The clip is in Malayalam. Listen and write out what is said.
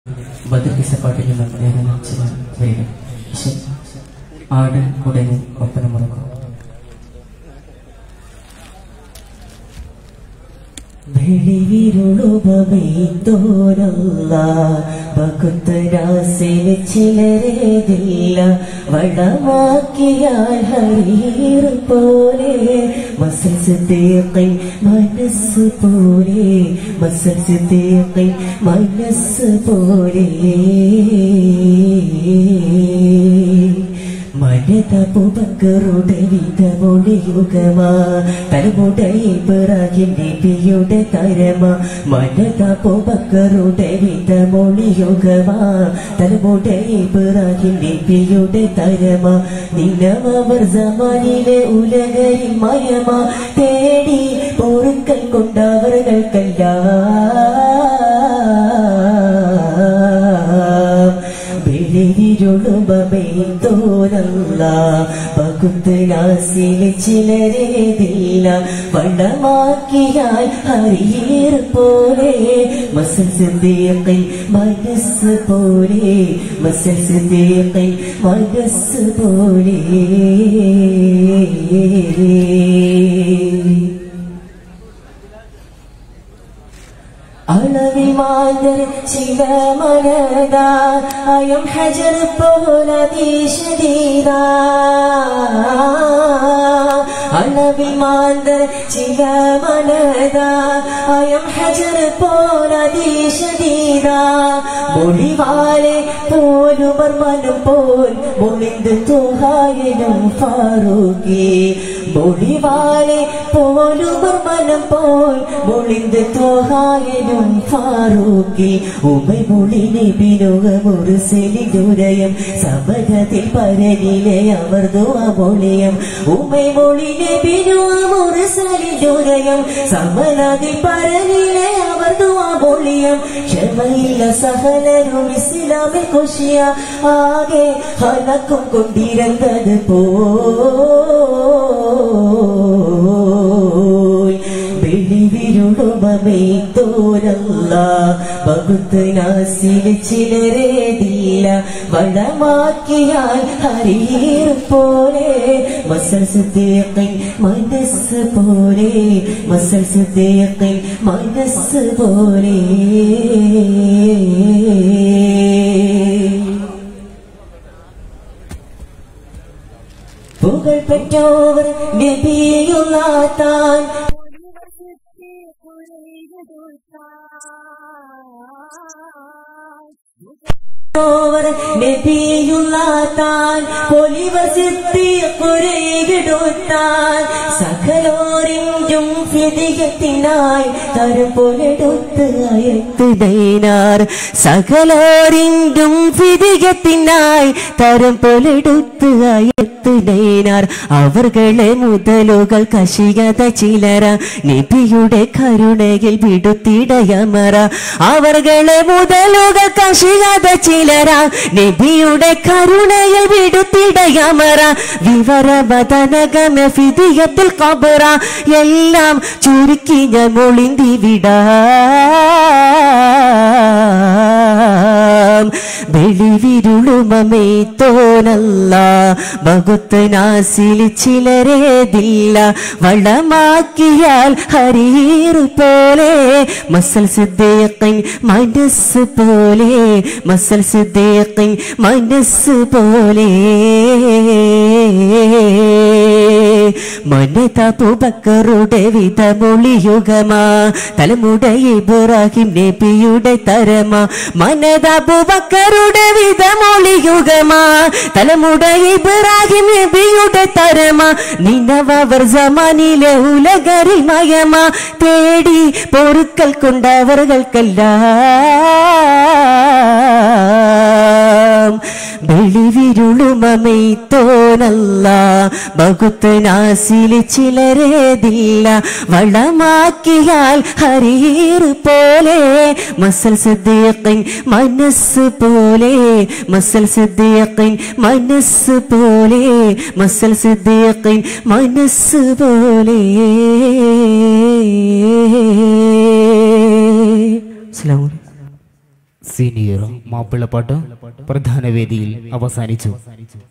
ബദർക്കിസപ്പാട്ടിൽ നിന്നും ലേഖനം ചില വരികൾ ശരി. ആട് ഉടനെ ഒപ്പന മുറക്കും വെളിവിരുളുപമെയ്തോരല്ല ഭക്തരാസിന് ചിലരേതില്ല വടമാക്കിയാൽ ഹരീർ പോലെ മസൽ സിദ്ദീഖി മനസ്സ് പോലെ മസൽ സിദ്ദീഖി മനസ്സ് പോലെ മനതപുബക്കറുടെ വിധമൊഴിയുകമാ തലമുടയെ പിറകിൽ നബിയുടെ തരമ മനതപുബക്കറുടെ വിധമൊഴിയുകമാ തലമുടയെ പിറകിൽ നബിയുടെ തരമ നിന്നവർ സമാനിലെ ഉലകരിൽ മയമ തേടി പൊറുക്കൽ കൊണ്ടവർകൾക്കെല്ലാം വെളിവിരുളുമെയ്തോരല്ല പകുത്തലാസിലെ ചിലരേതില്ല വണ്ണമാക്കിയാൽ ഹരിയേർ പോലെ മസൽ സിദ്ദീഖിൽ മനസ്സ് പോലെ മസൽ സിദ്ദീഖിൽ മനസ്സ് പോലെ അളവിൽ മാതർ ശിവ മനദ അയം ഹജർ പോലീശദീദ അളവിൽ മാതർ ശിവ മനദ അയം ഹജർ പോലീശദീദ മൊഴിവാലെ പോലുമർ മനം പോൽ മൊഴിந்து തുഹായനും ഫാറൂഖി മൊഴിവാലെ പോലുമർ മനം പോൽ മൊഴിந்து തുഹായനും ഫാറൂഖി ഉമൈ മൊഴിനെ ബിനുകമൊരു സെലിദുരയം സമരത്തിൽ പരനിലെ അവർ ദുവമൊളിയം ഉമൈ മൊഴിനെ ബിനുകമൊരു സെലിദുരയം സമരത്തിൽ പരനിലെ അവർ ദുവമൊളിയം ക്ഷമയില്ല സഹനരും ഇസ്ലാമിൽ കൊശിയ ആകെ ഹനക്കും കൊണ്ടിരുന്നത് പോയി വെളിവിരുളുമേത്തോരല്ല ഭഗുത്തനാസിന് ചിലരേതില്ല വടമാക്കിയാൽ ഹരീർ പോലെ മസൽ സുദ്ദീഖിൻ മനസ്സ് പോലെ മസൽ സുദ്ദീഖിൻ മനസ്സ് പോലെ പുകൾ പെറ്റോവർ നബിയുള്ള താൻ ോവർ നബിയുള്ള താൻ പൊലിവസിത്തി കുരയിടുത്താൻ സകലോരിഞ്ചും ഫിതികത്തിനായി തരം പോലെടുത്ത് അയത്ത് ദൈനാർ സകലോരിഞ്ചും ഫിതികത്തിനായി തരം പോലെടുത്ത് അയത്ത് ദൈനാർ അവർകളെ മുതലുകൾ കശികത ചിലര നബിയുടെ കരുണയിൽ വിടുത്തിടയമറ അവർകളെ മുതലുകൾ കശികത ചിലര നബിയുടെ കരുണയിൽ വിടുത്തിടയമറ വിവരവതനകമ ഫിദിയത്തിൽ കബറ എല്ലാം ചുരുക്കി ഞാൻ മൊളിന്തി വിടാം വെളിവിരുളുമേ തോനല്ല ഭഗുത്തനാസിൽ ചിലരേതില്ല വളമാക്കിയാൽ ഹരീർ പോലെ മസൽ സിദ്ദീഖിൻ മനസ്സ് പോലെ മസൽ സിദ്ദീഖിൻ മനസ്സ് പോലെ മനതപുബക്കറുടെ വിധമൊളിയുഗമാ തലമുട ഇബ്രാഹിം നബിയുടെ തരമാ മനതപുബക്കറുടെ വിധമൊളിയുഗമാ തലമുട ഇബ്രാഹിം നബിയുടെ തരമാ നിന്നവർ സമാനിലെ ഉലകരിൽ മയമാ തേടി പൊറുക്കൽ കൊണ്ടവർകൾക്കെല്ലാം വെളിവിരുളുമേ തോനല്ല ബഹുത്തനാസിൽ ചിലരേതില്ല വളമാക്കിയാൽ ഹരീർ പോലെ മസൽ സിദ്ദീഖിൻ മനസ്സ് പോലെ മസൽ സിദ്ദീഖിൻ മനസ്സ് പോലെ മസൽ സിദ്ദീഖിൻ മനസ്സ് പോലെ അസ്സലാമു അലൈക്കും സീനിയർ മാപ്പിളപ്പാട്ട് പ്രധാന വേദിയിൽ അവസാനിച്ചു